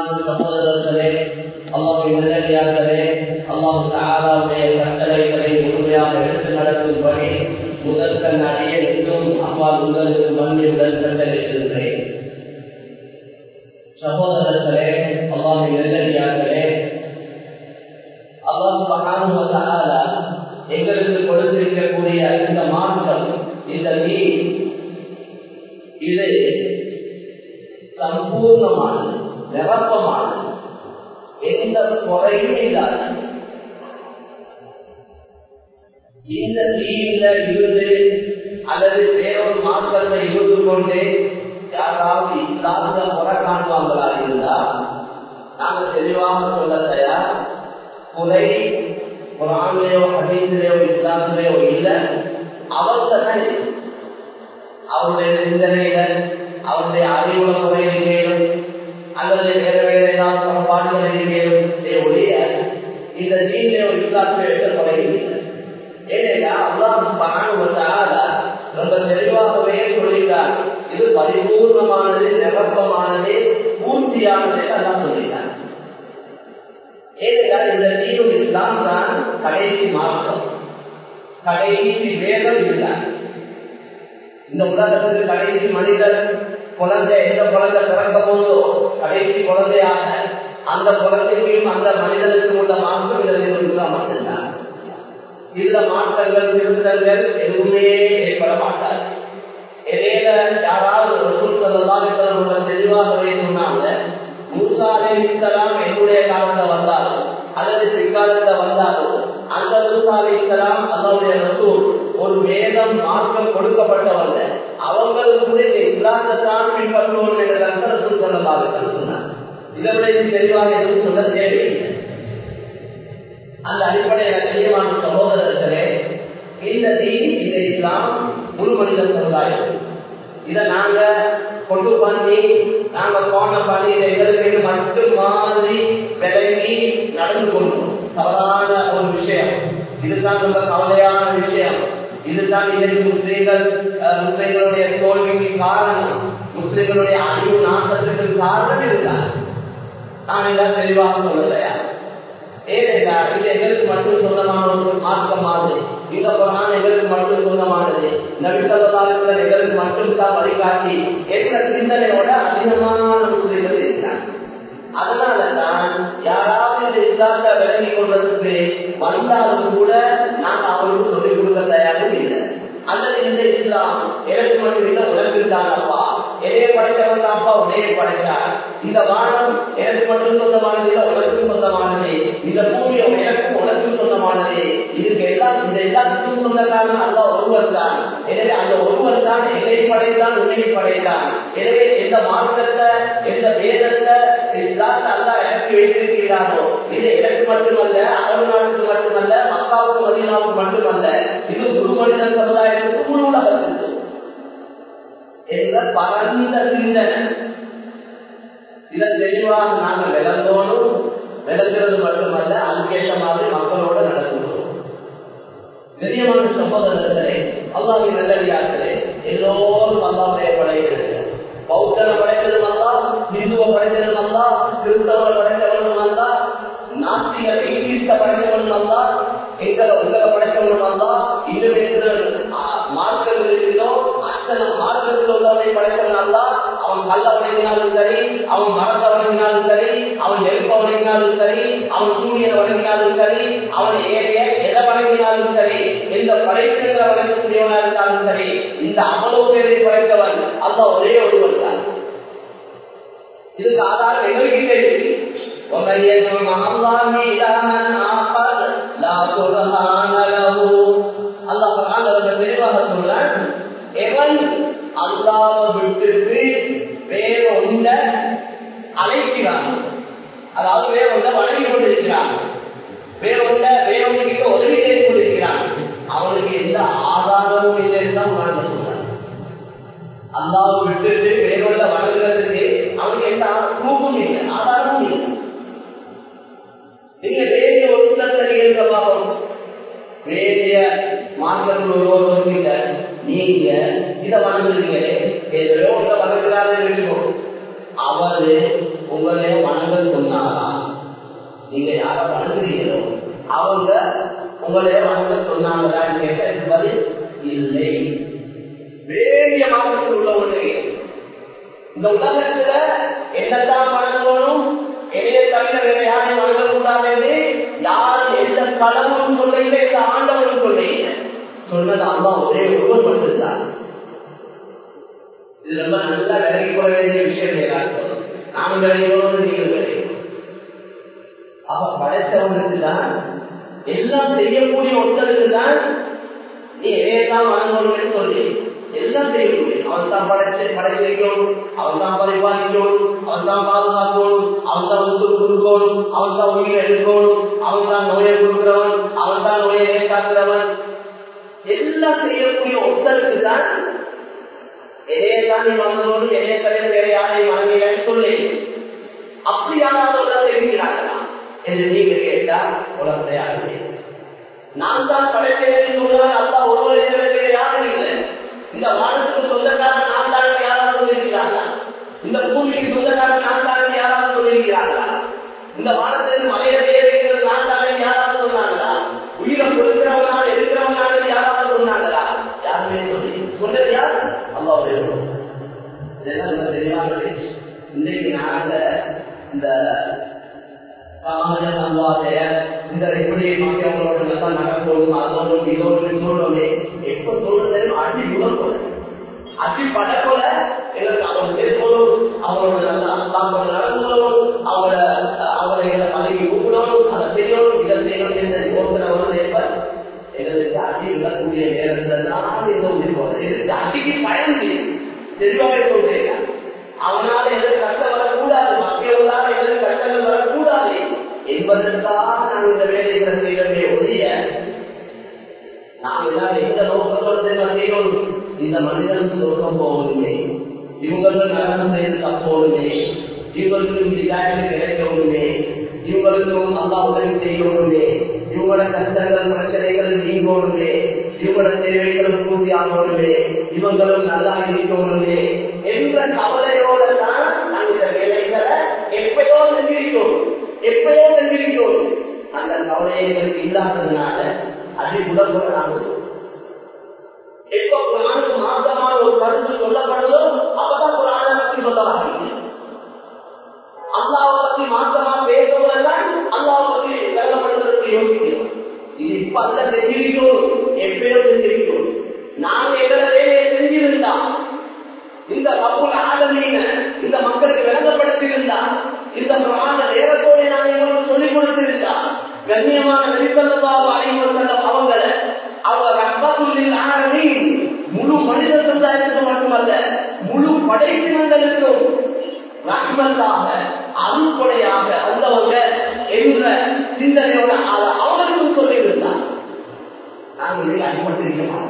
கண்ணியமான சகோதரர்களே அல்லாஹின் நல்லடியார்களே அல்லாஹ் தாலாவுடைய கட்டளைகளை முழுமையாக எடுத்து நடக்கும்படி முதல் கண் அடையெடுத்தும் அப்பா உங்களுக்கு மண்ணியுடன் கட்டளையிடுகிறேன் சகோதரர்களே அல்லாஹின் நல்லடியார்களே அல்லாஹ் மகானுவதால எங்களுக்கு கொடுத்திருக்கக்கூடிய இந்த மாற்றம் இந்த நீர் இது சம்பூர்ணமானது நிரப்பமானது எந்த குறையும் இல்லாத இந்த தீவில இருந்து அல்லது வேறொரு மாற்றத்தை இருந்து கொண்டு யாராவது இல்லாத முறை காண்பாங்களா இருந்தா நாங்க தெளிவாக சொல்ல தயார் குறை குரான்லயோ ஹதீசிலேயோ இஸ்லாத்திலேயோ இல்லை அவர்கிட்ட தான் இருக்கு அவருடைய சிந்தனையில அவருடைய அறிவுல குறையிலும் அல்லது வேற வேற ஏதாவது குறைபாடுகள் இருக்கிறோம் ஒழிய இந்த தீனிலே ஒரு இஸ்லாத்திலே எடுத்த குறையும் இல்லை ஏனென்றா அல்லாஹ் பகானுவத்தால ரொம்ப தெளிவாகவே சொல்லிட்டார் இது பரிபூர்ணமானது நிரப்பமானது பூர்த்தியானது எல்லாம் சொல்லிட்டார் ஏனென்றால் இந்த தீனும் இஸ்லாம் தான் கடைசி மார்க்கம் கடைசி வேதம் இல்லை இந்த உலகத்துக்கு கடைசி மனிதர் குழந்தை எந்த குழந்தை பிறக்க போதோ கடைசி குழந்தையாக அந்த குழந்தைக்கும் அந்த மனிதனுக்கும் உள்ள மாற்றம் இதற்கு மட்டும்தான் இதுல மாற்றங்கள் திருத்தங்கள் எதுவுமே ஏற்பட மாட்டாது இடையில யாராவது ரசூல் சொல்லலாம் தெளிவாகவே சொன்னாங்க மூசாலை இஸ்லாம் என்னுடைய காலத்துல வந்தாலும் அல்லது பிற்காலத்துல வந்தாலும் அந்த மூசாலை இஸ்லாம் அல்லாவுடைய ரசூல் ஒரு வேதம் மாற்றம் கொடுக்கப்பட்டவங்க அவங்களுக்கு கூட இந்த இஸ்லாத்தை தான் பின்பற்றுவோம் என்ற ரசூல் சொல்லலாம் சொன்னார் இதை விட தெளிவாக எதுவும் சொல்ல தேவையில்லை அந்த அடிப்படையில் கண்ணியமான சகோதரர்களே இந்த தீன் இந்த இஸ்லாம் முழு மனித சமுதாயம் இதை நாங்க கொண்டு பண்ணி நாங்க போன பண்ணி இதை எங்களுக்கு மட்டும் மாதிரி விலகி நடந்து கொள்வோம் தவறான ஒரு விஷயம் இதுதான் ரொம்ப கவலையான விஷயம் இதுதான் இன்னைக்கு முஸ்லீம்கள் முஸ்லீம்களுடைய தோல்விக்கு காரணம் முஸ்லீம்களுடைய அறிவு நாட்டத்துக்கு காரணம் இதுதான் நான் எல்லாம் தெளிவாக சொல்லலையா ஏனென்றால் இது எங்களுக்கு மட்டும் சொந்தமான ஒரு மார்க்கமானது இந்த குரான் எங்களுக்கு மட்டும் சொந்தமானது நபித்தவதாரத்தில் எங்களுக்கு மட்டும் தான் வழிகாட்டி என்ற சிந்தனையோட அதிகமான முஸ்லிம்கள் இருக்கிறாங்க அதனால தான் யாராவது இந்த இஸ்லாத்தை விளங்கி கொள்வதற்கு வந்தாலும் கூட நான் அவங்களுக்கு சொல்லிக் கொடுக்க தயாரும் இல்லை அல்லது இந்த இஸ்லாம் எனக்கு மட்டும் இல்லை உலகில் தான் அப்பா எதையே படைத்தவன் அப்பா உடையை படைத்தார் இந்த வானம் எனக்கு மட்டும் சொந்தமானது இல்லை உலகத்துக்கும் சொந்தமானது இந்த பூமியம் எனக்கும் உலகத்துக்கும் சொந்தமானது இதுக்கு எல்லாம் இந்த எல்லாத்துக்கும் சொந்தக்காரன் அல்ல ஒருவர் தான் எனவே அந்த ஒருவர் தான் எதை படைத்தான் உன்னை படைத்தான் எனவே எந்த மார்க்கத்தை எந்த வேதத்தை இஸ்லாத்தை அல்ல எனக்கு வைத்திருக்கிறானோ இது எனக்கு மட்டுமல்ல அரபு நாட்டுக்கு மட்டுமல்ல மக்காவுக்கு மதீனாவுக்கு மட்டுமல்ல இது குரு மனித சமுதாயத்துக்கு முழு உலகத்துக்கு என்ற பரந்த சிந்தனை இதை தெளிவாக நாங்கள் விளங்கோனும் விளங்குறது மட்டுமல்ல அதுக்கேற்ற மாதிரி மக்களோட நடக்கணும் பெரியமான சகோதரர்களே அல்லாவின் நல்லடியார்களே எல்லோரும் அல்லாவுடைய படைகிறது பௌத்தரை படைத்ததும் அல்லா இந்துவை படைத்ததும் அல்லா கிறிஸ்தவரை படைத்தவனும் அல்லா நாத்திக எங்கிட்ட படைத்தவனும் அல்லா எங்களை உங்களை படைத்தவனும் அல்லா இன்னும் எத்தனை மார்க்கங்கள் இருக்கிறதோ அத்தனை மார்க்கத்தில் உள்ளவனை படைத்தவன் அல்லா அவன் கல்ல வணங்கினாலும் சரி அவன் மரத்தை வணங்கினாலும் சரி அவன் நெருப்ப வணங்கினாலும் சரி அவன் சூரியனை வணங்கினாலும் சரி அவன் ஏறிய எதை வணங்கினாலும் சரி எந்த படைப்பினங்களை வணங்கக்கூடியவனா இருந்தாலும் சரி இந்த அவ்வளவு பேரை படைத்தவன் அல்ல ஒரே ஒருவன் தான் இதுக்கு ஆதாரம் எங்கள்கிட்ட இருக்கு ومن يدعو مع الله إلها آخر لا برهان له அல்லாஹ் குர்ஆன்ல ரொம்ப தெளிவாக சொல்றான் எவன் அல்லாஹ்வை விட்டுட்டு வேற ஒன்றை அழைக்கிறான் அதாவது வேற ஒன்றை வணங்கி கொண்டிருக்கிறான் வேற ஒன்றை வேற ஒன்றுக்கு உதவி செய்து கொண்டிருக்கிறான் அவனுக்கு எந்த ஆதாரமும் இல்லைன்னு தான் குர்ஆன்ல சொல்றான் அல்லாஹ்வை விட்டுட்டு வேற ஒன்றை வணங்குறதுக்கு அவனுக்கு எந்த ப்ரூஃபும் இல்லை ஆதாரமும் இல்லை நீங்க வேண்டிய ஒரு உள்ளத்தை நீங்க பார்க்கணும் வேண்டிய மார்க்கத்தில் ஒருவர் வருவீங்க நீங்க இதை வணங்குறீங்களே எதிரோ உள்ள வணங்குறாரு இருக்கும் அவரு உங்களை வணங்க நீங்க யார வணங்குறீங்களோ அவங்க உங்களே வணங்க சொன்னாங்களான்னு கேட்ட பதில் இல்லை வேண்டிய மாற்றத்தில் உள்ளவங்க இந்த உலகத்துல என்னத்தான் வணங்கணும் என்னைய தவிர வேற யாரையும் வணங்கக்கூடாது யார் எந்த கடவுளும் சொல்லல இந்த ஆண்டவரும் சொல்லல சொன்னது அம்மா ஒரே ஒருவர் மட்டும்தான் இது ரொம்ப நல்லா விலகி கொள்ள வேண்டிய விஷயம் ஏதாவது நானும் விலகிக்கணும் நீங்கள் விலகிக்கணும் அப்ப படைத்தவனுக்கு தான் எல்லாம் செய்யக்கூடிய ஒருத்தருக்கு தான் நீ எதையெல்லாம் வணங்கணும்னு சொல்லி எல்லாம் செய்யக்கூடிய அவன் தான் படைச்சு படைச்சு வைக்கணும் அவன் தான் பரிபாலிக்கணும் அவன் தான் பாதுகாக்கணும் அவன் தான் உசுறு கொடுக்கணும் அவன் தான் உயிரை எடுக்கணும் அவன் தான் நோயை கொடுக்கிறவன் அவன் தான் நோயை ஏற்காக்குறவன் எல்லாம் செய்யக்கூடிய ஒருத்தருக்கு தான் எதையே தான் நீ வந்தோடு எதைய தவிர வேற யாரையும் வணங்கலன்னு சொல்லி அப்படி யாராவது உலகத்தை இருக்கிறார்களா என்று நீங்க கேட்டா உலகத்தை யாருமே நான் தான் படைத்தேன் சொல்லுவார் அல்லா ஒருவரை தவிர வேற யாரும் இல்லை இந்த வானத்துக்கு சொந்தக்காரன் நான் தான் யாராவது சொல்லியிருக்கிறார்களா இந்த பூமிக்கு சொந்தக்காரன் நான் தான் யாராவது சொல்லியிருக்கிறார்களா இந்த வானத்தில் மலையை வைக்கிறது நான் தான் யாராவது சொன்னாங்களா உயிரை கொடுக்கிறவனால இருக்கிறவனால யாராவது சொன்னாங்களா யாருமே சொல்லி சொன்னது யார் அல்லாவுடைய இதெல்லாம் ரொம்ப தெளிவான பேச்சு இன்றைக்கு நாங்க இந்த சமாஜம் அல்லாதைய இந்த எப்படி மக்களோட நல்லா நடக்கணும் அதோடு இதோடு சொல்லணுமே எப்ப சொல்றது அடி உணர்வு அடி படப்போல எங்களுக்கு அவங்க பேசணும் அவங்களோட நல்ல அல்லாமல் நடக்கணும் அவங்கள அவங்களை எங்களை பதவி கூப்பிடணும் அதை செய்யணும் இதை செய்யணும் என்று யோசனை எப்ப எங்களுக்கு அடி விடக்கூடிய நேரத்தில் நான் இந்த உதவி போகிறேன் எங்களுக்கு அடிக்கு பயந்து தெளிவாக சொல்றேன் அவனால எங்களுக்கு கஷ்டம் வரக்கூடாது மக்களால் எங்களுக்கு கஷ்டங்கள் வரக்கூடாது என்பதற்காக நான் இந்த வேலைகளை செய்வதே ஒழிய நாம் எல்லாம் எந்த நோக்கத்தோடு செய்யணும் இந்த மனிதன் சொர்க்கம் போகணுமே இவங்களுக்கு நகரம் செய்து தப்போடுமே இவங்களுக்கும் விசாரணை கிடைக்கணுமே இவங்களுக்கும் அல்லா உதவி செய்யணுமே இவங்களோட கஷ்டங்கள் பிரச்சனைகள் நீங்கணுமே இவங்களோட தேவைகள் பூர்த்தி ஆகணுமே இவங்களும் நல்லா இருக்கணுமே என்ற கவலையோட தான் நாங்கள் இந்த வேலைகளை எப்பயோ செஞ்சிருக்கோம் எப்பயோ செஞ்சிருக்கோம் அந்த கவலையை எங்களுக்கு இல்லாததுனால அதை உடம்புல நாங்கள் எப்ப குரானுக்கு மாற்றமான ஒரு கருத்து சொல்லப்படுதோ அப்பதான் குரானை பத்தி சொல்லலாம் அல்லாவை பத்தி மாற்றமா பேசுவதெல்லாம் அல்லாவை பத்தி கருதப்படுவதற்கு யோசிக்கிறோம் இது இப்ப அல்ல செஞ்சிருக்கோம் எப்பயோ செஞ்சிருக்கோம் நாங்க எங்களை வேலையை செஞ்சிருந்தா இந்த கப்பல் ஆதமீன இந்த மக்களுக்கு விளங்கப்படுத்தியிருந்தா இந்த பிரமாண நேரத்தோடு நான் எங்களுக்கு சொல்லிக் கொடுத்திருந்தா கண்ணியமான நபிசல்லாஹு அலைஹி வஸல்லம் அவங்கள அவங்க ரஹ்மத்துல்லில் ஆலமீன் முழு மனித சமுதாயத்துக்கு மட்டுமல்ல முழு படைப்பினங்களுக்கும் ரஹ்மத்தாக அருள்கொடையாக வந்தவங்க என்ற சிந்தனையோட அவங்களுக்கும் சொல்லியிருந்தார் நாங்கள் அடிபட்டிருக்கிறோம்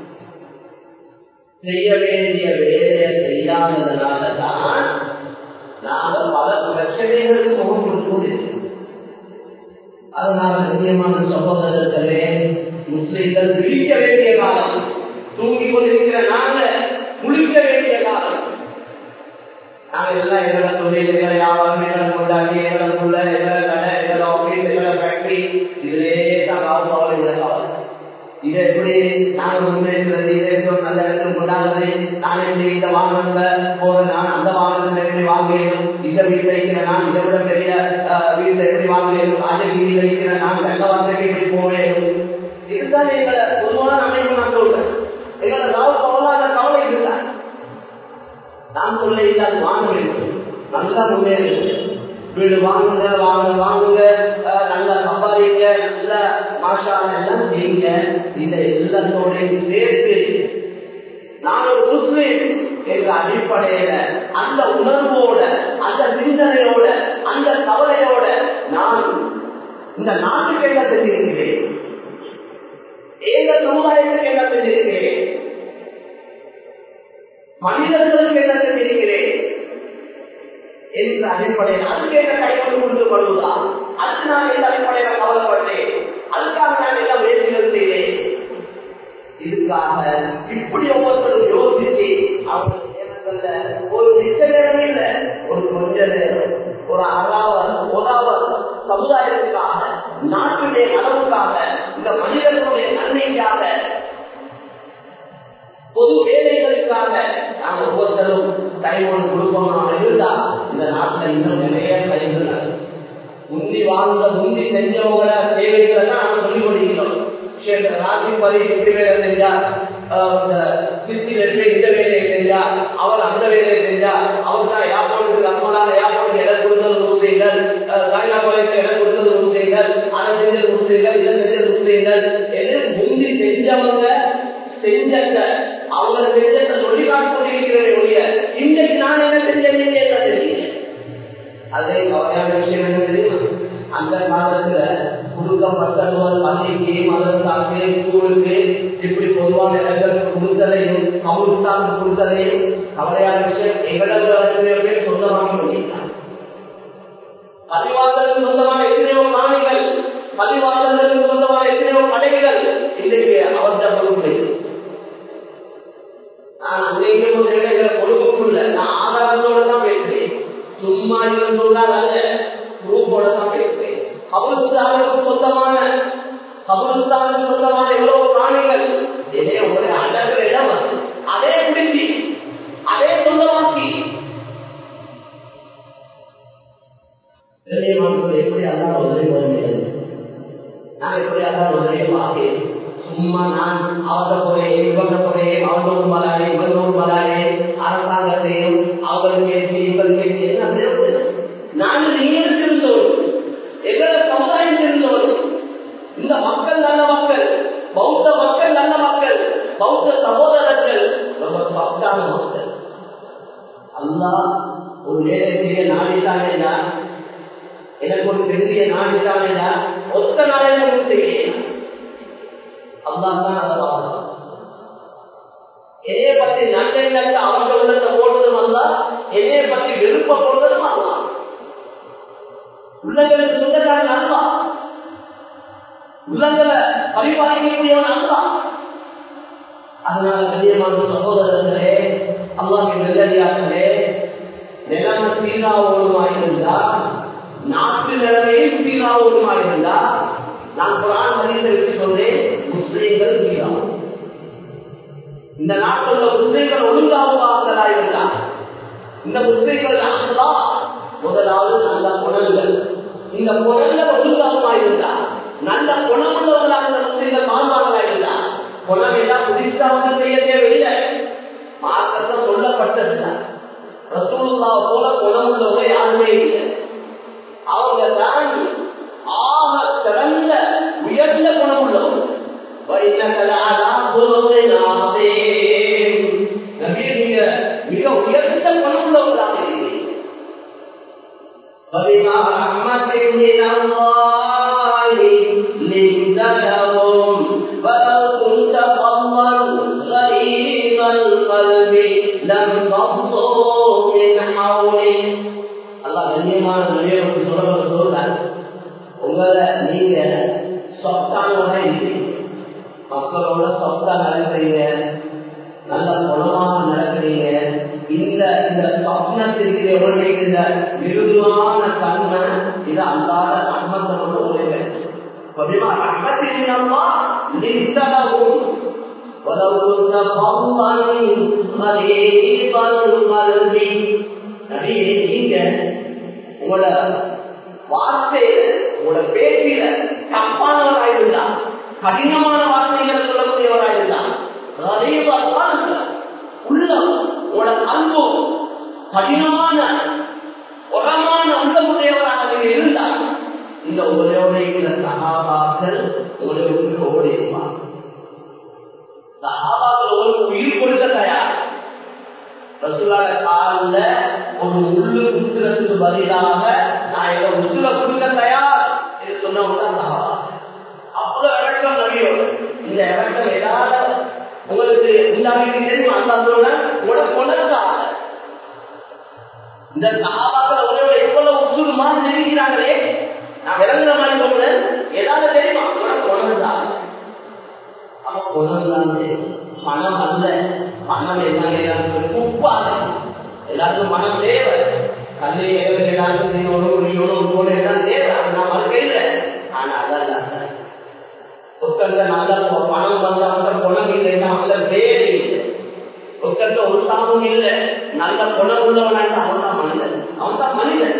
செய்ய வேண்டிய வேலையை செய்யாததுனால தான் நாம பல பிரச்சனைகளுக்கு முகம் கொடுத்து அதனால முக்கியமான சகோதரர்களே முஸ்லிம்கள் விழிக்க வேண்டிய காலம் தூங்கி கொண்டிருக்கிற நாங்க முழிக்க வேண்டிய காலம் நாங்க எல்லாம் எங்களை தொழில் எங்களை வியாபாரம் எங்களை கொண்டாடி எங்களை புள்ள எங்களை கடை எங்களை ஆபீஸ் எங்களை ஃபேக்டரி இதிலே தான் காலம் காலம் இதை எப்படி நாங்க முன்னேற்றது இதை எப்படி நல்ல இடத்துல கொண்டாடுறது நான் எப்படி இந்த வாகனத்துல போறேன் நான் அந்த வாகனத்துல எப்படி வாங்குகிறேன் இந்த வீட்டுல இருக்கிற நான் இதை விட பெரிய வீட்டுல எப்படி வாங்குகிறேன் அந்த வீட்டுல இருக்கிற நான் வெள்ள வாசலுக்கு எப்படி போவேன் இதுதான் எங்களை பொதுவான அமைப்பு நான் சொல்றேன் எங்களை லாப கவலாத கவலை இதுதான் நான் சொல்ல இல்லாத வாங்க வேண்டும் நல்லா முன்னேறி வீடு வாங்குங்க வாங்க வாங்குங்க நல்லா சம்பாதிங்க நல்ல மாஷா எல்லாம் செய்யுங்க இந்த எல்லாத்தோடையும் சேர்த்து நான் ஒரு முஸ்லீம் என்ற அடிப்படையில அந்த உணர்வோட அந்த சிந்தனையோட அந்த கவலையோட நான் இந்த நாட்டுக்கு என்ன செஞ்சிருக்கிறேன் ஏக சமுதாயத்துக்கு என்ன செஞ்சிருக்கிறேன் மனிதர்களுக்கு என்ன செஞ்சிருக்கிறேன் என்ற அடிப்படையில் அதுக்கு என்ன கைகொண்டு கொடுக்கப்படுவதா அதுக்கு நான் எந்த அடிப்படையில கவலைப்பட்டேன் அதுக்காக நான் எல்லாம் முயற்சிகள் செய்தேன் இதுக்காக இப்படி ஒவ்வொருத்தரும் யோசிச்சு அவங்க நேரங்கள்ல ஒரு நிச்ச நேரம் இல்ல ஒரு கொஞ்ச நேரம் ஒரு அறாவர் ஒராவர் சமுதாய நாட்டுடைய நலவுக்காக இந்த மனிதர்களுடைய நன்மைக்காக பொது வேலைகளுக்காக நாம் ஒவ்வொருத்தரும் டைம் ஒன்று கொடுப்போம் இருந்தா இந்த நாட்டில் இன்னும் நிறைய கைகள் முந்தி வாழ்ந்த முந்தி செஞ்சவங்கள தேவைகளை தான் நாம் சொல்லிக் கொண்டிருக்கிறோம் ராஜிபதி எப்படி வேலை செஞ்சா சித்தி வெற்றி இந்த வேலையை செஞ்சா அவர் அந்த வேலையை செஞ்சா அவர் தான் ஏர்போர்ட்டுக்கு நம்மளால ஏர்போர்ட்டுக்கு இடம் கொடுத்தது முஸ்லீம்கள் சாய்னா கோயிலுக்கு இடம் கொடுத்தது முஸ்லீம்கள் அதை செஞ்சது முஸ்லீம்கள் இதை செஞ்சது முஸ்லீம்கள் எது முந்தி செஞ்சவங்க செஞ்சத அவங்க செஞ்சத சொல்லி காட்டு கொண்டிருக்கிறேன் ஒழிய இன்றைக்கு நான் என்ன செஞ்சேன் நீங்க என்ன செஞ்சீங்க அதே கவலையான விஷயம் என்ன தெரியுமா அந்த காலத்துல கொடுக்கப்பட்டவர்கள் பள்ளிக்கு மதத்தாக்கு ஸ்கூலுக்கு இப்படி பொதுவான இடங்களுக்கு கொடுத்ததையும் கவுன்சாக்கு கொடுத்ததையும் கவலையான விஷயம் எவ்வளவு பேர் சொந்தமாக பண்ணியிருக்காங்க பதிவாசலுக்கு சொந்தமான எத்தனையோ பிராணிகள் பதிவாசலுக்கு சொந்தமான எத்தனையோ கடைகள் இன்றைக்கு அவர்கிட்ட பொறுப்பு நான் அங்கேயும் பொறுப்புக்குள்ள நான் ஆதாரத்தோட தான் பேசுறேன் சும்மா இருந்தோம்னால் அல்ல குரூப்போட தான் பேசுறேன் கபுலுக்கு சொந்தமான கபுலுக்கு சொந்தமான எவ்வளவு பிராணிகள் இதே ஒரு அழகு இடம் அதே பிடிச்சி அதே சொந்தமாக்கி எப்படி அல்லாத உதவி வருகிறது நான் எப்படி அல்லாத உதவியை பார்த்தேன் சும்மா நான் அவத போறேன் இவங்க போறேன் அவங்களோடு மலானே இவங்களோடு மலானே அரசாங்கத்தையும் அவர்கள் பேசி இவர்கள் பேசி என்ன நாங்கள் நீங்க இருக்கின்றோம் எங்களோட சமுதாயம் இருந்தோம் இந்த மக்கள் நல்ல மக்கள் பௌத்த மக்கள் நல்ல மக்கள் பௌத்த சகோதரர்கள் ரொம்ப பக்தான மக்கள் அல்லா ஒரு நேரத்திலே நாடித்தானேடா எனக்கு ஒரு பெரிய நாடித்தானேடா ஒத்த நாளையில கொடுத்தேன் அல்லா தான் அதை பார்க்கலாம் என்னைய பத்தி நல்லெண்ணத்தை அவங்க உள்ளத்தை போடுறதும் அல்ல என்னைய பத்தி விருப்பப்படுறதும் அல்ல உள்ளங்களுக்கு சொந்தக்காரன் அல்லா உள்ளங்களை பரிபாலிக்கக்கூடியவன் அல்லா அதனால கண்ணியமான சகோதரர்களே அல்லாஹின் நல்லடியார்களே நிலைமை சீராவோடுமாயிருந்தா நாட்டு நிலைமையும் சீராவோடுமாயிருந்தா நான் குரான் மனிதருக்கு சொன்னேன் முஸ்லீம்கள் சீராவும் இந்த நாட்டில் உள்ள முஸ்லீம்கள் ஒழுங்காகுவார்களா இருந்தா இந்த முஸ்லீம்கள் நாங்களா முதலாவது நல்ல குணங்கள் இந்த குணங்கள் ஒழுங்காகுமா இருந்தா நல்ல குணமுள்ளவர்களாக இந்த முஸ்லீம்கள் மாறுவார்களா இருந்தா குணம் எல்லாம் புதுசா வந்து செய்ய தேவையில்லை மார்க்கத்தை சொல்லப்பட்டதுதான் ரசூலுல்லாவை போல குணமுள்ளவங்க யாருமே இல்லை அவங்க தான் ஆக சிறந்த உயர்ந்த குணமுள்ளவங்க மிக உயர்ந்த குணமுள்ளவர்களாக இருக்கிறீர்கள் فبما رحمة من الله لنت لهم ولو كنت فظا غليظ القلب لم تبصروا من حولك அல்லாஹ் கண்ணியமான நபியோடு சொல்ல சொல்றார் உங்களை நீங்க சொத்தானோட இருக்கீங்க மக்களோட சொத்தா நடக்கிறீங்க நல்ல குணமாக நடக்கிறீங்க இந்த இந்த சொப்னத்திற்கு எவ்வளவு மிருதுவான தன்மை இது அல்லாத அம்மத்தோட உழைப்பு وبما رحمة من الله لنت لهم ولو كنت فظا غليظ القلب நபியே நீங்க உங்களோட வார்த்தையில உங்களோட பேச்சில தப்பானவராயிருந்தா கடினமான வார்த்தைகள் சொல்லக்கூடியவராயிருந்தா உள்ளம் உங்களோட அன்பு கடினமான உரமான உள்ளமுடையவராக நீங்க இருந்தால் இந்த உங்களோட இருக்கிற சகாபாக்கள் உங்களை விட்டு ஓடிடுவார் சகாபாக்கள் உங்களுக்கு உயிர் கொடுக்க தயார் ரசூலாட காலில் ஒரு முள்ளு குத்துறதுக்கு பதிலாக நான் இதை முத்துல கொடுக்க தயார் என்று சொன்னவங்க சகாபா அவ்வளவு இறக்கம் நபியோடு இந்த இறக்கம் ஏதாவது உங்களுக்கு உண்டாகி தெரியும் அந்த சொல்ல உங்களோட கொண்டாட இந்த சகாபாக்கள் உங்களோட எவ்வளவு உசூல் மாதிரி இருக்கிறாங்களே நான் விளங்குற மாதிரி சொல்றேன் ஏதாவது தெரியுமா உங்களோட கொண்டாட அப்ப கொண்டாந்து பணம் அல்ல பணம் என்ன உப்பாது எல்லாருக்கும் மனம் தேவை கல்வி எல்லாருக்கும் ஒரு எல்லாம் தேவை அது நான் மறுக்க இல்லை ஆனா அதல்ல எல்லாமும் இல்லை நல்ல குணமுள்ளவனா இருந்தா அவன் தான் மனிதன் அவன் தான் மனிதன்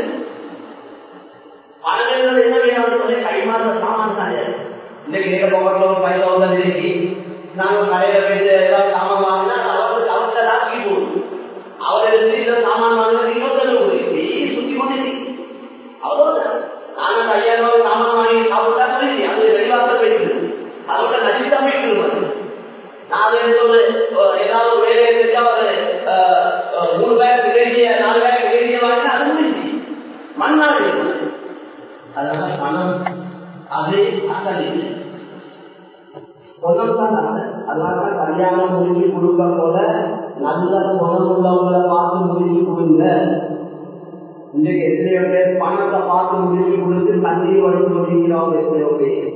பணங்கள் என்ன வேணும் சொல்லி கைமாற சாமான் தானே இன்னைக்கு நீங்க பக்கத்துல ஒரு பையில வந்து இன்னைக்கு நாங்க கடையில போயிட்டு ஏதாவது சாமான் வாங்கினா அவருக்கு அவர்கிட்ட ராக்கி போடும் அவரை இந்த சாமான் வாங்கினா இன்னொருத்தர் கொடுக்கு சுத்தி கொண்டு அவ்வளவுதான் நாங்க ஐயாயிரம் ரூபாய் சாமான் வாங்கி சாப்பிட்டா சரி அது வெளிவாசல் போயிட்டு அதோட நடித்தா போயிட்டு நாலு ஒரு ஏதாவது ஒரு வேலையை செஞ்சா ஒரு மூணு பேருக்கு வேண்டிய நாலு பேருக்கு வேண்டிய வாங்கினா அது முடிஞ்சு மண்ணாடு அதனால பணம் அது அசல் இல்லை பொண்ணம் தான் அதனால கல்யாணம் முடிஞ்சு கொடுக்க போல நல்ல குணம் உள்ளவங்களை பார்த்து முடிஞ்சு கொடுங்க இன்றைக்கு எத்தனையோ பேர் பணத்தை பார்த்து முடிஞ்சு கொடுத்து தண்ணீர் வடித்து கொண்டிருக்கிறவங்க எத்தனையோ பேர்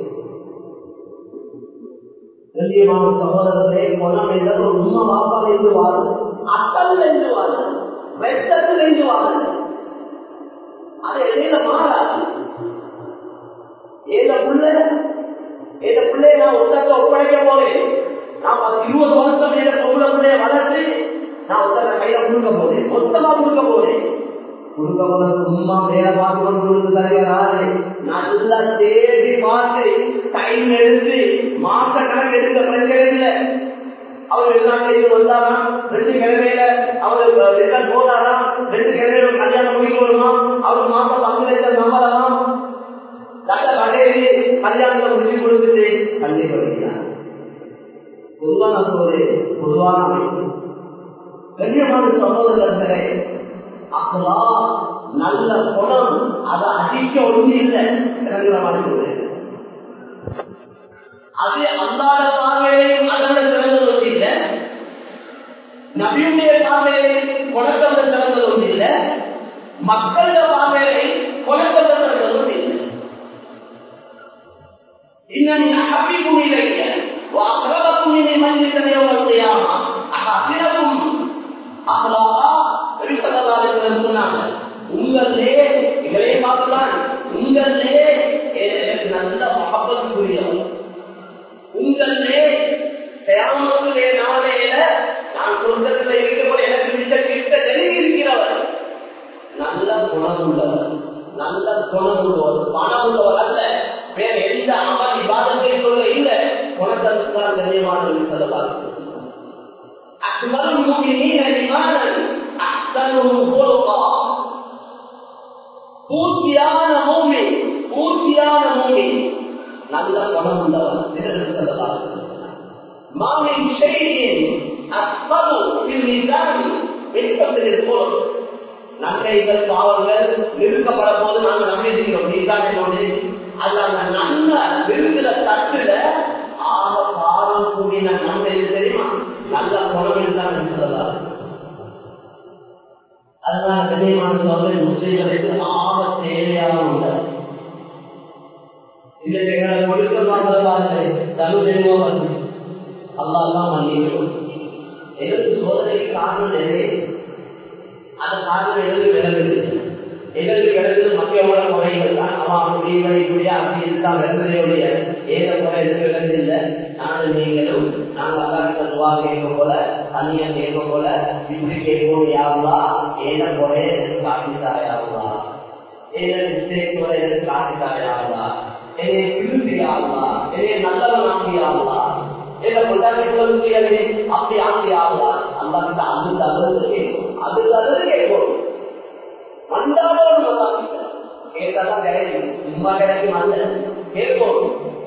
கண்ணியமான சகோதரர்களே குணம் என்றது ஒரு உண்மை வாப்பால் என்று வாழும் அக்கல் என்று வாழும் வெட்டத்தில் என்று வாழும் அது இடையில மாறாது ஏத புள்ள ஏத பிள்ளைய நான் ஒருத்தக்க ஒப்படைக்க போறேன் நான் பத்து இருபது வருஷம் ஏத பொம்பளை பிள்ளைய வளர்த்து நான் ஒருத்தக்க கையில கொடுக்க போறேன் மொத்தமா கொடுக்க போறேன் கொடுக்க போல சும்மா வேலை பார்த்து கொண்டு கொடுத்து தலைவராது நல்லா தேடி பார்த்து டைம் எடுத்து மாச கணக்கு எடுக்க பிரச்சனை இல்லை அவர் வெளிநாட்டில் வந்தாராம் ரெண்டு கிழமையில அவர் ரிட்டர்ன் போனாராம் ரெண்டு கிழமையில கல்யாணம் முடிக்க வருமா அவர் மாசம் பத்து லட்சம் சம்பளமா நல்ல கடையிலே கல்யாணத்தை முடிச்சு கொடுத்துட்டு கண்ணீர் வருகிறார் பொதுவான சொல்றேன் பொதுவான அமைப்பு கண்ணியமான சகோதரர்களே அப்பலா நல்ல குணம் அதை அடிக்க ஒண்ணு இல்லை இறங்குறமான சொல்றேன் அது அல்லாத பார்வையிலையும் அதோட சிறந்தது ஒன்று இல்லை நபியுடைய பார்வையிலையும் குணத்தோட சிறந்தது ஒன்று இல்லை மக்களோட பார்வையிலையும் குணத்தோட சிறந்தது ஒன்று இல்லை إنني أحبكم إلي وأقربكم من مجلس يوم القيامة أحسنكم أخلاقا صلى الله عليه وسلم சொன்னாங்க உங்களிலே இவரே பார்க்கலாம் உங்களிலே எனக்கு நல்ல மகப்பத்துக்குரியவர் உங்களிலே தேவனுடைய நாளையில நான் சொர்க்கத்தில் இருக்கக்கூடிய எனக்கு மிச்ச கிட்ட நெருங்கி இருக்கிறவர் நல்ல குணம் உள்ளவர் நல்ல குணம் உள்ளவர் பணம் உள்ளவர் அல்ல வேற எந்த அமல் விவாதத்தை சொல்ல இல்லை குணத்தற்கான கண்ணியமானவர்கள் சொல்லலாம் أكمل المؤمنين إيمانا أحسنهم خلقا பூர்த்தியான மூமி பூர்த்தியான மூமி நல்ல குணம் உள்ளவர் மாமின் செய்தியின் அஸ்மது மீதான் வெளிப்பட்டிருக்கிற போல் நன்மைகள் பாவங்கள் நிறுக்கப்பட போது நாங்கள் நம்பியிருக்கிறோம் நீதான் என்னோடு அது அந்த நன்மை விருதுல தட்டுல ஆக பாவம் கூடின நன்மை தெரியுமா நல்ல குணம் தான் சொல்லலாம் அதனால கண்ணியமான சோதனை முஸ்லீம்களுக்கு ஆக தேவையான உண்டு இதற்கு எங்களை கொடுக்க மாட்டதாக தமிழ் தெரியுமோ வந்து அல்லாதான் மன்னிக்கும் எங்களுக்கு சோதனைக்கு காரணம் நிறைய அந்த காரணம் எங்களுக்கு விளங்குது எங்களுக்கு கிடக்குது மக்களோட குறைகள் தான் அவன் அப்படி இப்படி இப்படியா அப்படி இருந்தால் விளங்குதையுடைய ஏக குறை இருக்கு விளங்குதில்லை நானும் நீங்களும் நாங்கள் அல்லாட்ட துவா கேட்க போல தனியா கேட்க போல இப்படி கேட்போம் யாருலா ஏன குறைய எனக்கு காட்டித்தாரே யாருலா ஏன மிஸ்டேக் குறை எனக்கு காட்டித்தாரே யாருலா என்னை திருப்பி ஆகலா என்னை நல்லவன் ஆக்கி ஆகலா என்ன கொண்டாடி முடியாது அப்படி ஆக்கி ஆகலா அந்த அந்த அளவுக்கு கேட்கும் அதுக்கு அளவு கேட்கும் வந்தாலும் நல்லா கேட்டாதான் கிடைக்கும் சும்மா கிடைக்கும் அல்ல கேட்போம்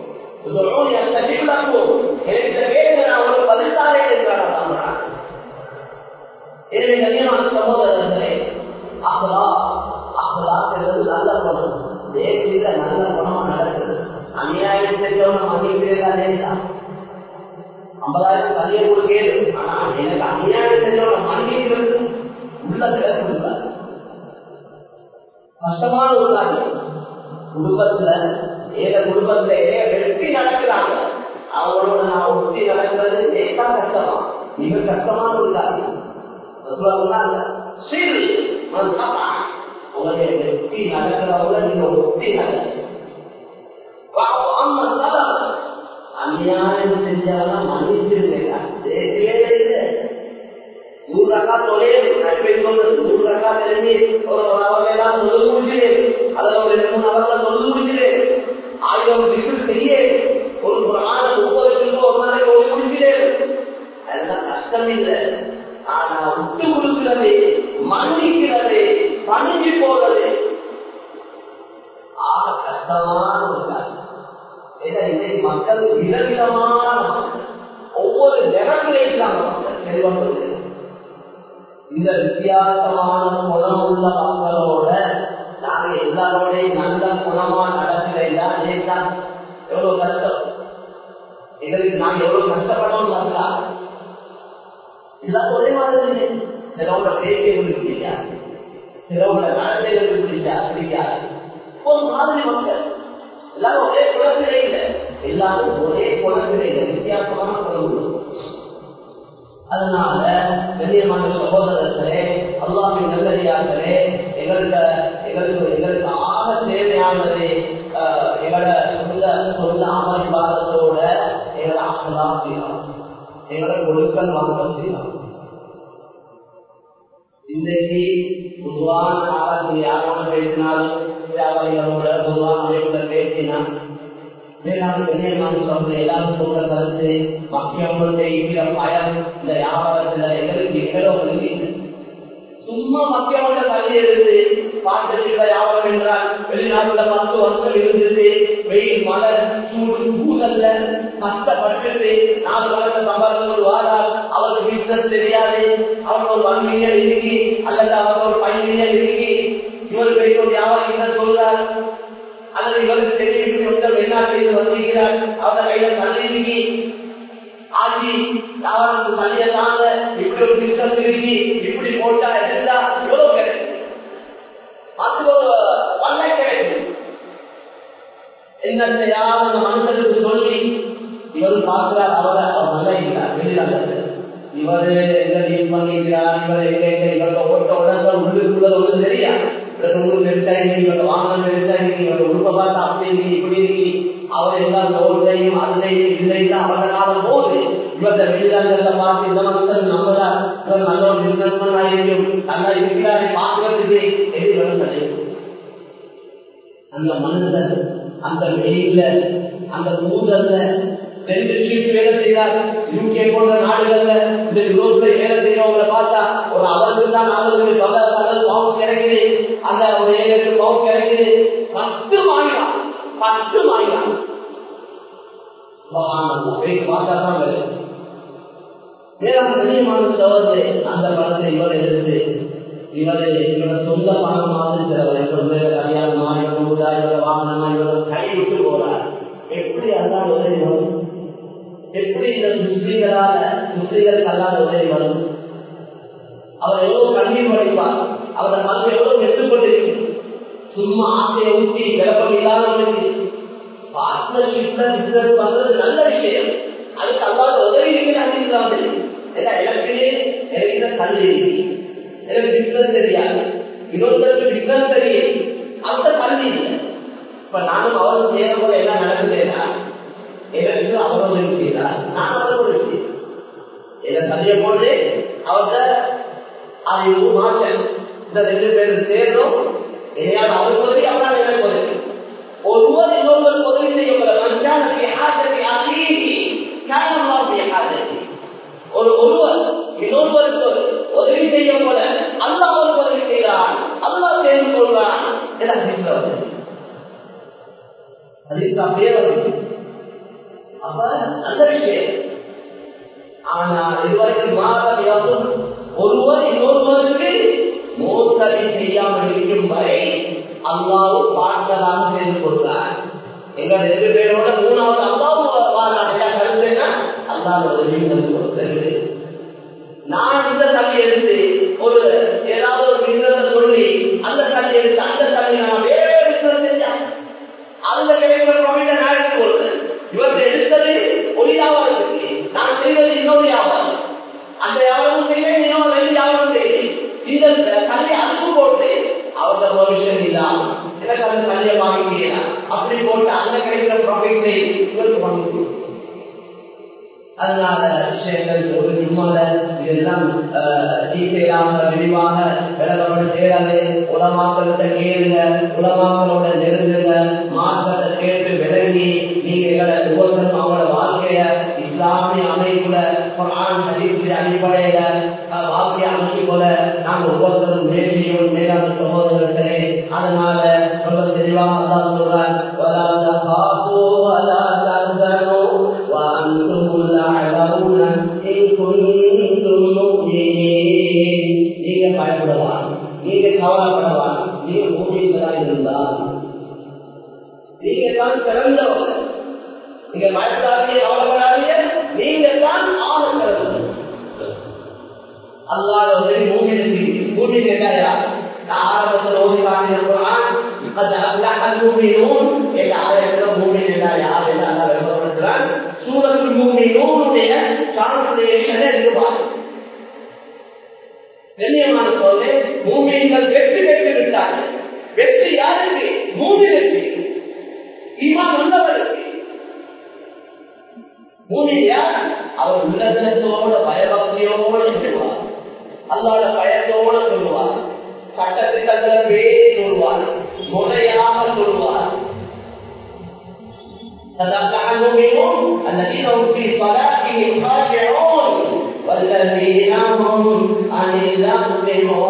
எனவே கல்யாணம் சகோதரர்களே அகலா அகலா என்பது நல்ல குணம் தேசியில நல்ல குணமா நடக்குது அநியாயம் செஞ்சவன மன்னிக்கிறதா ஐம்பதாயிரம் தனியை கொடுக்கேது ஆனா எனக்கு அநியாயம் செஞ்சவன மன்னிக்கிறது உள்ளத்துல கொடுக்காது கஷ்டமான ஒரு காரியம் குடும்பத்துல ஏக குடும்பத்துல வெற்றி நடக்கிறாங்க அவங்களோட நான் ஒட்டி நடக்கிறது லேசா கஷ்டமா மிக கஷ்டமான ஒரு காரியம் உங்களுடைய வெற்றி நடக்கிறவங்க நீங்க ஒட்டி நடக்க அநியாயம் செஞ்சாலும் மன்னிச்சிருக்கேன் நூறு ரக்கா தொலே நூறு ரக்கா தெரிஞ்சு ஒரு ஒரு அவர் எல்லாம் சொல்லு முடிச்சுது அதுல ஒரு ரெண்டு மூணு அவர்ல சொல்லு முடிச்சுது ஆயிரம் டிகிரி செய்ய ஒரு புறான முப்பது கிலோ ஒரு நாளைக்கு ஓடி முடிச்சுது அதெல்லாம் கஷ்டம் இல்லை ஆனா விட்டு கொடுக்கிறது மன்னிக்கிறது பணிஞ்சு போறது ஆக கஷ்டமான ஒரு காரியம் ஏன்னா இன்னைக்கு மக்கள் விதவிதமான ஒவ்வொரு நிறத்திலே இல்லாம மக்கள் செல்வம் இந்த வித்தியாசமான குணம் உள்ள மக்களோட நாங்க எல்லாரோடையும் நல்ல குணமா நடக்கலைன்னா ஏன் எவ்வளவு கஷ்டம் எங்களுக்கு நாங்க எவ்வளவு கஷ்டப்பட்டோம் நல்லா எல்லாம் ஒரே மாதிரி சிலவங்க பேச்சு எங்களுக்கு பிடிக்காது சிலவங்க நடத்தைகளுக்கு பிடிச்சா பிடிக்காது ஒரு மாதிரி மக்கள் எல்லாரும் ஒரே குளத்திலே இல்லை எல்லாரும் ஒரே குளத்திலே இல்லை வித்தியாசமான குளம் அதனால கண்ணியமான சகோதரர்களே அல்லாமின் நல்லடியார்களே எங்களுக்கு எங்களுக்கு எங்களுக்கு ஆக தேவையானது எங்களோட சொல்ல சொல்ல அமர்வாதத்தோட எங்களை ஆகலாம் செய்யலாம் எங்களை ஒழுக்கல் வாக்கம் செய்யலாம் இன்றைக்கு பொதுவான காலத்தில் யாரோட பேசினாலும் வியாபாரிகளோட பொதுவான அமைப்புல பேசினால் வேளாண் கண்ணியமான சொல்ற எல்லாரும் சொல்ற கருத்து மக்களுடைய இருக்கிற பயம் இந்த வியாபாரத்துல எங்களுக்கு எங்களோட சும்மா மக்களோட தள்ளி இருந்து பாட்டிருக்கிற வியாபாரம் என்றால் வெளிநாட்டுல பத்து வருஷம் இருந்தது வெயில் மழை சூடு கூதல்ல கஷ்டப்பட்டு நாலு வருஷம் சம்பாதிச்சு ஒரு வாரம் அவருக்கு பிசினஸ் தெரியாது அவர் ஒரு ஒன் மில்லியன் இருக்கு அல்லது அவர் ஒரு ஃபைவ் மில்லியன் இருக்கு இவர் போய் ஒரு வியாபாரம் சொல்றார் அல்லது இவருக்கு தெரியும் ஒருத்தர் வெளிநாட்டில் வந்திருக்கிறார் அவர் கையில தள்ளி ஆட்சி யாரும் தனிய தாங்க இப்படி ஒரு பிசினஸ் இருக்கு இப்படி போட்டா இருந்தா எவ்வளவு கிடைக்கும் அது ஒரு வல்லை கிடைக்கும் என்ன யாரும் அந்த மனுஷனுக்கு சொல்லி இவர் பார்க்கிறார் அவரை அவர் நல்லா இருக்கிறார் வெளிநாட்டு இவரு எங்க டீல் பண்ணிக்கிறார் இவர் எங்க எங்க இவரோட ஓட்ட உடனே உள்ளுக்குள்ள ஒன்று தெரியாது உங்களுக்கு விவசாயி இவங்க வாங்கணும் விவசாயி இவங்க உருப்ப பார்த்து அப்படி இருக்கு இப்படி இருக்கு அவர் எல்லாம் ஓட்டையும் அதுலையும் இதுலையும் தான் அவர்களால போகுது இவங்க வெளிநாடுகளை பார்த்து இந்த மக்கள் நம்மளா இவர் நல்ல ஒரு பிசினஸ் ஆகியும் நல்லா இருக்கிறாரு பார்க்கறதுக்கு எது வேணும் அந்த மனுஷன் அந்த வெயில அந்த கூதல்ல ரெண்டு ஷிஃப்ட் வேலை செய்தார் யூகே போன்ற நாடுகள்ல இந்த யூரோப்ல வேலை செய்யறவங்களை பார்த்தா ஒரு அவருக்கு தான் அவர்களுக்கு பல பல பவுன் கிடைக்குது அந்த ஒரு ஏழு பவுன் கிடைக்குது பத்து வாங்கலாம் பத்து வாங்கலாம் பார்த்தா தான் வருது வேளாண் கண்ணியமான சோதனை அந்த பணத்தை இவர் எடுத்து இவரை இவர சொந்த பணமாக இருக்கிறவர் கல்யாணமா இவர ஊடா இவர வாகனமா இவர கை விட்டு போறார் எப்படி அல்லாத உதவி வரும் எப்படி இந்த முஸ்லிம்களால முஸ்லிம்களுக்கு அல்லாத உதவி வரும் அவர் எவ்வளவு கண்ணீர் வடிப்பார் அவரை மனது எவ்வளவு எதிர்கொண்டிருக்கும் சும்மா ஆசையை ஊற்றி விளக்கம் இல்லாதவர்களுக்கு பார்ட்னர்ஷிப்ல பிசினஸ் பண்றது நல்ல விஷயம் அதுக்கு அல்லாத உதவி இருக்கிறாங்க ஏன்னா எனக்கு எனக்கு கல்வி எனக்கு பிசினஸ் தெரியாது இன்னொருத்தருக்கு பிசினஸ் தெரியும் அந்த கல்வி இல்லை இப்ப நானும் அவரும் செய்யற போல என்ன நடக்குதுன்னா எனக்கு அவரும் இருக்கிறார் நான் அவரும் இருக்கிறேன் என்ன கல்வியை போட்டு அவங்க அறிவு மாற்றம் இந்த ரெண்டு பேரும் சேரும் எதையாவது அவர் உதவி அவரால் எனக்கு உதவி ஒருவர் இன்னொருவர் உதவி செய்யப்பட மஞ்சானத்தை ஆசத்தை அசீகி காரணமாக ஆசத்தை ஒரு ஒருவர் இன்னொருவருக்கு உதவி செய்யப்பட அல்லாஹ் ஒரு உதவி செய்கிறான் அல்லாஹ் சேர்ந்து கொள்வான் அப்ப நல்ல விஷயம் ஆனா இதுவரைக்கும் மாதம் ஒருவர் இன்னொருவருக்கு மோசடி செய்யாமல் இருக்கும் வரை அல்லாவும் பார்க்கலாக சேர்ந்து கொள்கிறார் எங்க ரெண்டு பேரோட மூணாவது அல்லாவும் கருத்துனா அல்லாத உதவியும் தந்து கொடுத்தது நான் இந்த தள்ளி எடுத்து ஒரு ஏதாவது ஒரு பிசினஸ் சொல்லி அந்த தள்ளி எடுத்து அந்த தள்ளி நான் வேற பிசினஸ் செஞ்சேன் அதுல கிடைக்கிற ப்ராஃபிட்ட நான் எடுத்து கொடுத்தேன் இவர்கள் எடுத்தது ஒரு வியாபாரத்துக்கு நான் செய்வது இன்னொரு வியாபாரம் அந்த வியாபாரம் செய்வேன் இன்னொரு ரெண்டு வியாபாரம் செய்வேன் இந்த கல்லை அனுப்பு போட்டு அவங்க பவிஷன் இல்லாம எனக்கு அந்த கல்லை வாங்கிக்கலாம் அப்படி போட்டு அந்த கிடைக்கிற ப்ராஃபிட்டை இவருக்கு வாங்கி அதனால விஷயங்கள் ஒரு ஜும்மால இதெல்லாம் டீட்டெயிலாக விரிவாக விளக்கப்பட சேராது உலமாக்களிட்ட கேளுங்க உலமாக்களோட நெருங்குங்க மாற்றத்தை கேட்டு விளங்கி நீங்க எங்களை ஒவ்வொருத்தரும் அவங்களோட வாழ்க்கைய இஸ்லாமிய அமைப்புல குரான் ஹதீஸின் அடிப்படையில வாழ்க்கை அமைச்சு போல நாங்க ஒவ்வொருத்தரும் முயற்சியும் மேலான சகோதரர்களே அதனால ரொம்ப தெளிவாக அல்லாஹ் சொல்றார் ولا تخافوا ولا تحزنوا وأنتم الأعلون إن كنتم مؤمنين நீங்க பயப்படலாம் நீங்க கவலைப்படலாம் நீங்க மூமிகளா இருந்தால் நீங்க தான் சிறந்தவர் நீங்க பயப்படாதீங்க கவலைப்படாதீங்க நீங்க தான் ஆக சிறந்தவர் அல்லாத உதவி மூமினுக்கு மூமி கேட்டாயா ஆரம்பத்தில் ஓதி காட்டினான் قد أفلح المؤمنون إلى آية المؤمن إلى யார் என்று அல்லா விளம்பரப்படுத்துகிறான் சூரத்துல் மூமினூனுடைய டிரான்ஸ்லேஷனை இருப்பார் கண்ணியமான சொல்ல மூமியங்கள் வெற்றி பெற்று விட்டார்கள் வெற்றி யாருக்கு மூமி வெற்றி ஈமான் உள்ளவருக்கு மூமி யார் அவர் உள்ளதனத்தோட பயபக்தியோட சொல்லுவார் அல்லாத பயத்தோட சொல்லுவார் சட்டத்திட்டத்துல பேசி சொல்வார் முறையாக சொல்வார் المؤمنون الذين هم في صلاتهم خاشعون والذين هم عن اللغو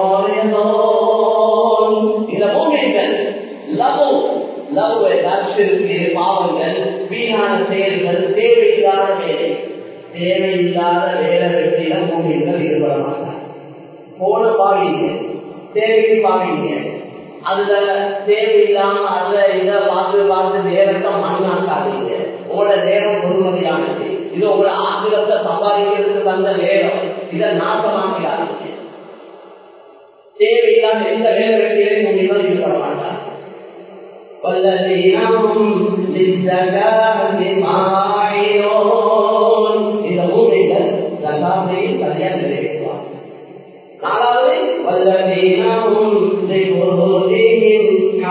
معرضون இந்த மூமிகள் லவ் லவ் நஷ்டிற்கு பாவங்கள் வீணான செயல்கள் தேவையில்லாத வேலை தேவையில்லாத வேலை வெற்றியில மூமிகள் ஈடுபட மாட்டார் போன பாவீங்க தேவைக்கு பாவீங்க அதுல தேவையில்லாம அதுல இத பார்த்து பார்த்து நேரத்தை மண்ணாக்காதீங்க உங்களோட நேரம் பொறுமதியானது இது உங்களோட ஆசிரியத்தை சம்பாதிக்கிறதுக்கு தந்த நேரம் இதை நாசமாக்கிறாதீங்க தேவையில்லாத எந்த வேலை வெற்றியிலையும் நீங்கள் ஈடுபட மாட்டார் والذين هم للزكاة فاعلون இந்த மூமிகள் ஜகாத்தையும் சரியாக நிறைவேற்றுவார் நாலாவது والذين هم لفروجهم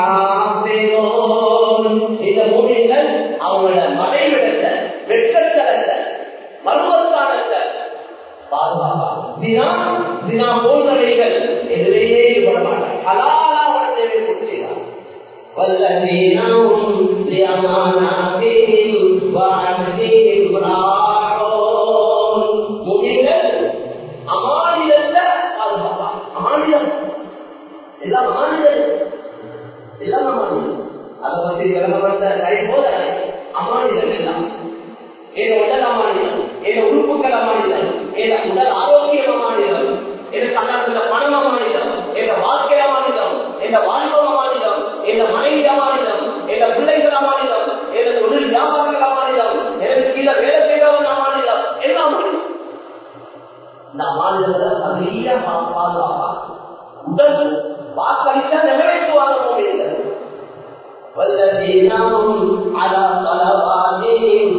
حافظون இந்த மூமிகள் அவங்களோட மனைவிடத்தை வெட்கத்தலத்தை மர்மஸ்தானத்தை பாதுகாப்பாங்க தினா தினா போன்றவைகள் எதிலேயே ஈடுபட மாட்டாங்க ஹலாலா தேவை கொடுக்கிறார் والذين هم لأماناتهم وعهدهم راعون மூமிகள் அமானிதத்தை பாதுகாப்பாங்க அமானிதம் எல்லாம் அமானிதம் எல்லாம் அமானிதம் அதை பற்றி விளம்பரத்தை கை போல அமானிதம் எல்லாம் என் உடல் அமானிதம் என் உறுப்புகள் அமானிதம் என் உடல் ஆரோக்கியம் அமானிதம் என் தன்னத்துல பணம் அமானிதம் என் வாழ்க்கை அமானிதம் என் வாழ்வம் அமானிதம் என் மனைவி அமானிதம் என் பிள்ளைகள் அமானிதம் என் தொழில் வியாபாரங்கள் அமானிதம் எனக்கு கீழே வேலை செய்கிறவன் அமானிதம் எல்லாம் அமானிதம் இந்த அமானிதத்தை அதிக பாதுகாப்பா உடல் வாக்களித்தா நிறைவேற்றுவாங்க முடியல والذين هم على صلواتهم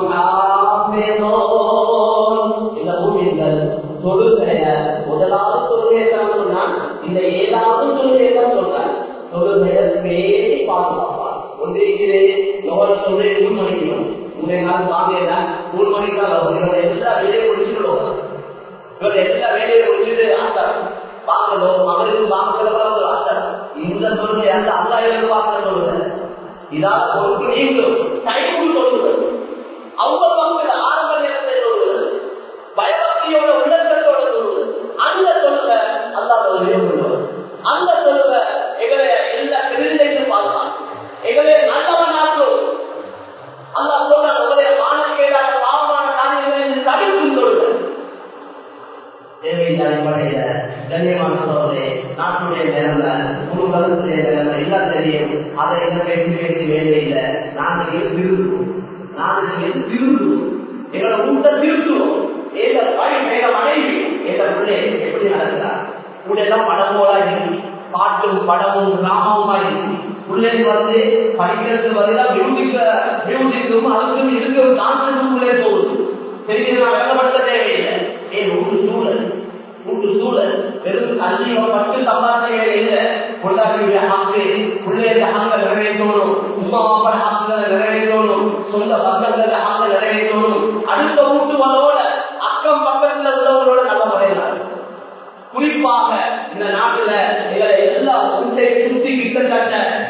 يحافظون இந்த பூமிகள் தொழுகைய முதலாவது தொழுகையை தான் சொன்னான் இந்த ஏழாவது தொழுகையை தான் சொல்றான் தொழுகைய பேசி பாதுகாப்பான் ஒன்றிருக்கிறே எவ்வளவு தொழிலை மூணு மணிக்கணும் முந்தைய நாள் வாங்கியதா மூணு மணிக்கு தான் வரும் இவங்க எல்லா வேலையும் முடிச்சுட்டு இவங்க எல்லா வேலையும் முடிச்சுட்டு ஆட்டார் பார்க்கணும் மகளுக்கு பார்க்கிறவங்க ஆட்டார் இந்த தொழுகை அந்த அல்லாயிரம் பார்க்கிற தொழுகை இதால் பொறுப்பு நீங்களும் டைமுக்கு தொழுகிறது அவங்க பங்குல ஆரம்ப நேரத்தில் தொழுகிறது பயபக்தியோட உள்ளத்தோட தொழுகிறது அந்த தொழுகை அல்லாத கொள்வது அந்த தொழுகை எங்களை எல்லா பிரிவிலையும் பாதுகாக்கும் எங்களை நல்லவனாக்கும் அல்லா சொல்ற உங்களுடைய மானக்கேடான பாவமான காரியங்களை தடுக்கும் தொழுகை தேவையின் அடிப்படையில கண்ணியமான சோதனை நாட்டுடைய நிலைமை குடும்பத்துடைய நிலைமை எல்லாம் தெரியும் அதை என்ன பேசி பேசி வேலை இல்லை நாங்கள் எது திருந்துவோம் நாங்கள் எது திருந்துவோம் எங்களை உண்ட திருத்துவோம் ஏத பழி மேல மனைவி எந்த பிள்ளை எப்படி நடக்கிறார் கூட எல்லாம் படம் போலா இருக்கு பாட்டும் படமும் கிராமமா இருக்கு பிள்ளைங்க வந்து படிக்கிறதுக்கு பதிலா மியூசிக் மியூசிக்கும் அதுக்கும் இருக்கும் டான்ஸுக்கும் உள்ளே போகுது தெரிஞ்சு நான் வெள்ளப்படுத்த தேவையில்லை ஏன் ஒரு சூழல் ஒரு சூழல் வெறும் கல்வியோ மட்டும் சம்பாதிக்க இல்லை பொருளாதார ஹாக்கு பிள்ளைய ஹாக்க நிறைவேற்றணும் உமா அப்பட ஹாக்குகளை நிறைவேற்றணும் சொந்த பக்கங்கள ஹாக்க நிறைவேற்றணும் அடுத்த வீட்டு வர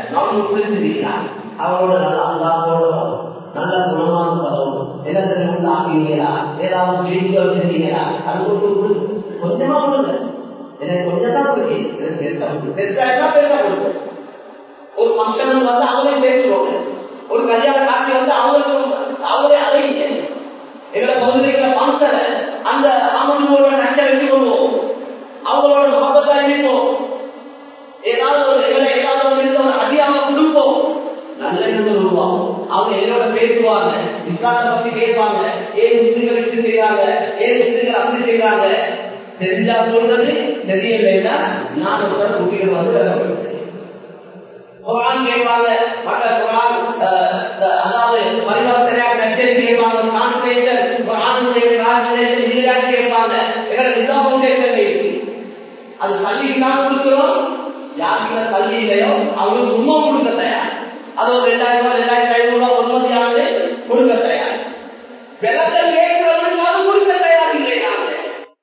நான் முஸ்லிம் அவரோட நல்ல அல்லாதோட நல்ல குணமான பதவும் நிலத்தில் உள்ள ஆகிறீங்களா ஏதாவது வீடியோ செஞ்சீங்களா அது கொடுத்து கொஞ்சமா கொடுங்க எனக்கு கொஞ்சம் தான் கொடுக்கீங்க எனக்கு பெருசா கொடுக்கு பெருசா இருந்தா பெருசா கொடுக்கு ஒரு ஃபங்க்ஷன் வந்து அவங்களே பேசுவாங்க ஒரு கல்யாண காட்சி வந்து அவங்களுக்கு அவங்களே அழைங்க எங்களை பகுதியில் ஃபங்க்ஷனை அந்த அமர்வோட நச்சை வச்சு கொள்வோம் அவங்களோட மொத்தத்தை இருப்போம் ஏதாவது ஒரு எங்களை ஏதாவது ஒரு இருந்த ஒரு அதிகாரம் கொடுப்போம் நல்ல எண்ணங்கள் உருவாகும் அவங்க என்னோட பேசுவாங்க இஸ்லாத்தை பத்தி கேட்பாங்க ஏன் முஸ்லிம்கள் இப்படி செய்யறாங்க ஏன் முஸ்லிம்கள் அப்படி செய்யறாங்க தெரிஞ்சா சொல்றது தெரியலைன்னா நான் ஒரு குட்டிகள் வந்து விளக்கப்படுத்தேன் குரான் கேட்பாங்க மற்ற குரான் அதாவது பரிவர்த்தனையாக நச்சரி கேட்பாங்க டிரான்ஸ்லேஷன் குரானுடைய டிரான்ஸ்லேஷன் இதுதான் கேட்பாங்க எங்களை நிசாமும் கேட்கல அது பள்ளிக்கு தான் கொடுக்கிறோம் யாருக்கு பள்ளி இல்லையோ அவங்களுக்கு சும்மா கொடுக்க தயார் அது ஒரு ரெண்டாயிரம் ரூபாய் ரெண்டாயிரத்தி ஐநூறு ரூபாய் ஒன்பது ஆண்டு கொடுக்க தயார் விளக்கம் கேட்கிறவங்களுக்காக கொடுக்க தயார் இல்லை நாங்கள்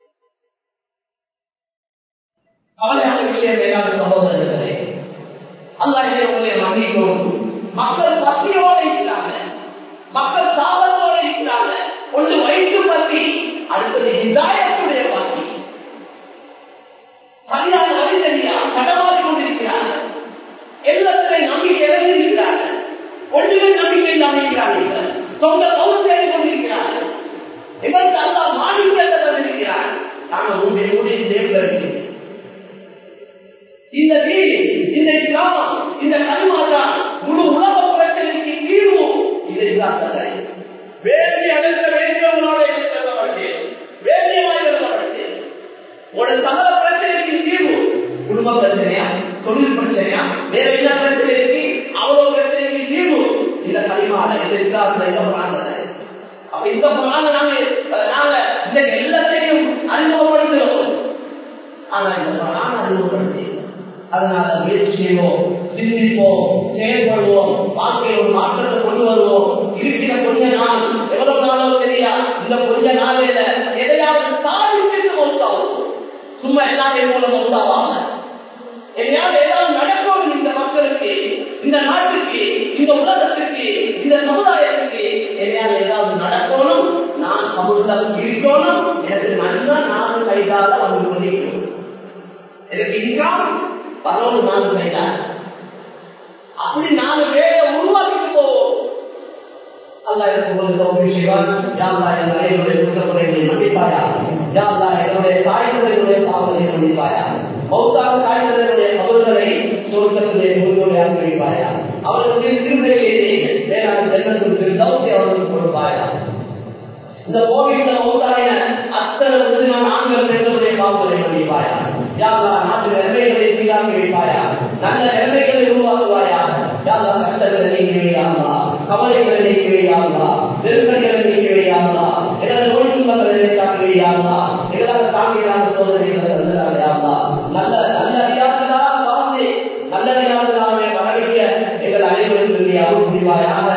கவலையாக இல்லையே மேலான சகோதரர்களே அல்லாஹே உங்களை மன்னிக்கும் மக்கள் பசியோட இருக்கிறாங்க மக்கள் சாபத்தோட இருக்கிறாங்க ஒன்று வயிற்று பசி அடுத்தது இதாயத்துடைய பசி சரியான வழி தெரியா கடவாடி கொண்டிருக்கிறாங்க எல்லாத்திலே நம்பிக்கை இழந்திருக்கிறாங்க ஒன்றுமே நம்பிக்கை இல்லாமல் இருக்கிறார்கள் சொந்த பவுன் தேடி கொண்டிருக்கிறார்கள் எங்களுக்கு அல்லா மாநிலத்தை தந்திருக்கிறார் நாங்கள் உங்களுடைய மூடிய தேர்தல் இந்த நீர் இந்த கிராமம் இந்த கல்மாதா முழு உலக பிரச்சனைக்கு தீர்வு இதை தந்தை வேண்டிய அழுத்த வேண்டியவங்களோட சொல்லப்பட்டேன் வேண்டியமாக சொல்லப்பட்டேன் ஒரு சகல பிரச்சனைக்கு தீர்வு குடும்ப பிரச்சனையா தொழில் பிரச்சனையா வேற என்ன பிரச்சனை இருக்கு அவ்வளவு பிரச்சனைக்கு தீர்வு இந்த களிமால இந்த இஸ்லாத்துல இந்த புராணத்தை அப்ப இந்த புராணம் நாங்க நாங்க இந்த எல்லாத்தையும் அறிமுகப்படுத்துகிறோம் ஆனா இந்த புராணம் அறிமுகப்படுத்தி அதனால முயற்சி செய்வோம் சிந்திப்போம் செயல்படுவோம் வாழ்க்கையில் ஒரு மாற்றத்தை கொண்டு வருவோம் இருக்கிற கொஞ்ச நாள் எவ்வளவு நாளோ தெரியா இந்த கொஞ்ச நாளையில எதையாவது சாதிச்சுட்டு மௌத்தாவும் சும்மா எல்லாத்தையும் போல மௌத்தாவாங்க எதையாவது ஏதாவது நடக்கணும் இந்த மக்களுக்கு இந்த நாட்டுக்கு இந்த உலகத்துக்கு இந்த சமுதாயத்துக்கு எதையாவது ஏதாவது நடக்கணும் நான் சமுதாயம் இருக்கணும் எனக்கு நல்லா நான் கைதால வந்து கொண்டிருக்கணும் எனக்கு இன்கம் பதினொன்று நாலு கைதான் அப்படி நாலு பேரை உருவாக்கிட்டு போவோம் அல்லா எனக்கு ஒரு தோல்வி செய்வான் யாழ்லா என் அனைவருடைய குற்றமுறைகளை மன்னிப்பாயா யாழ்லா என்னுடைய தாய்மொழிகளுடைய பாவங்களை மன்னிப்பாயா மௌத்தாக தாய்மொழிகளுடைய கபல்களை சொர்க்கத்திலே முன்னோரை அனுப்பிப்பாயா அவர்களுடைய திருவிழையிலே வேளாண் ஜென்மத்திற்கு தௌசி அவர்களுக்கு கொடுப்பாயா இந்த கோவில்ல மௌத்தாயின அத்தனை முஸ்லிமான ஆண்கள் பெண்களுடைய பாவங்களை மன்னிப்பாயா யாழ்லா நாட்டு நிலைமைகளை சீராக்கி வைப்பாயா நல்ல நிலைமைகளை உருவாக்குவாயா யாழ்லா கஷ்டங்களை நீக்கிவையாங்களா கவலைகளை நீக்கிவையாங்களா நெருக்கடிகளை நீக்கிவையாங்களா எங்களை நோய் துன்பங்களை காக்கிவையாங்களா எங்களால் தாங்கியலான சோதனைகளை தந்துடாங்களா நல்ல நல்ல அறியாதலாக வாழ்ந்து நல்ல அறியாதலாமே வளர்க்க எங்கள் அனைவரும் சொல்லி அருள் புரிவாயாக